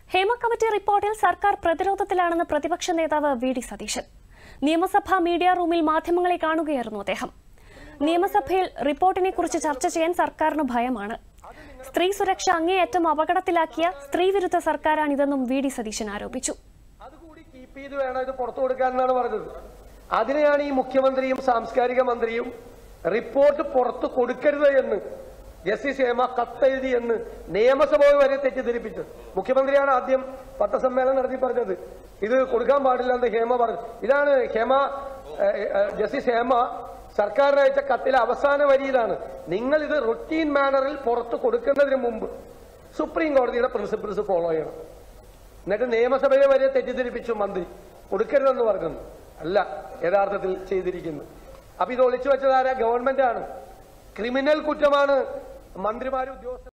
Hema committee റിപ്പോർട്ടിൽ സർക്കാർ പ്രതിരോധത്തിലാണെന്ന് പ്രതിപക്ഷ നേതാവ് വി ഡി സതീശൻ നിയമസഭാ മീഡിയ റൂമിൽ മാധ്യമങ്ങളെ കാണുകയായിരുന്നു അദ്ദേഹം നിയമസഭയിൽ റിപ്പോർട്ടിനെ കുറിച്ച് ചർച്ച ചെയ്യാൻ സർക്കാരിന് ഭയമാണ് സ്ത്രീ സുരക്ഷ അങ്ങേയറ്റം അപകടത്തിലാക്കിയ സ്ത്രീവിരുദ്ധ സർക്കാരാണിതെന്നും വി ഡി സതീശൻ ആരോപിച്ചു അതുകൂടി കീപ്പ് ചെയ്ത് വേണം ഇത് പുറത്തു കൊടുക്കാനെന്നാണ് പറഞ്ഞത് അതിനെയാണ് ഈ മുഖ്യമന്ത്രിയും സാംസ്കാരിക മന്ത്രിയും റിപ്പോർട്ട് പുറത്തു കൊടുക്കരുത് എന്ന് ജസ്റ്റിസ് ഹേമ കത്തെഴുതി എന്ന് നിയമസഭ വരെ തെറ്റിദ്ധരിപ്പിച്ചത് മുഖ്യമന്ത്രിയാണ് ആദ്യം പത്രസമ്മേളനം നടത്തി പറഞ്ഞത് ഇത് കൊടുക്കാൻ പാടില്ല എന്ന് ഹേമ പറഞ്ഞു ഇതാണ് ഹേമ ഏഹ്, ഏഹ്, ജസ്റ്റിസ് ഹേമ സർക്കാരിന് അയച്ച കത്തിലെ അവസാന വരിയിലാണ് നിങ്ങൾ ഇത് റൊട്ടീൻ മാനറിൽ പുറത്തു കൊടുക്കുന്നതിന് മുമ്പ് സുപ്രീം കോടതിയുടെ പ്രിൻസിപ്പിൾസ് ഫോളോ ചെയ്യണം എന്നിട്ട് നിയമസഭയെ വരെ തെറ്റിദ്ധരിപ്പിച്ചു മന്ത്രി കൊടുക്കരുതെന്ന് പറഞ്ഞു അല്ല യഥാർത്ഥത്തിൽ ചെയ്തിരിക്കുന്നു അപ്പൊ ഇത് ഒളിച്ചു വെച്ചതാരാ ഗവൺമെന്റ് ആണ് ക്രിമിനൽ കുറ്റമാണ് മന്ത്രിമാരും ഉദ്യോഗസ്ഥർ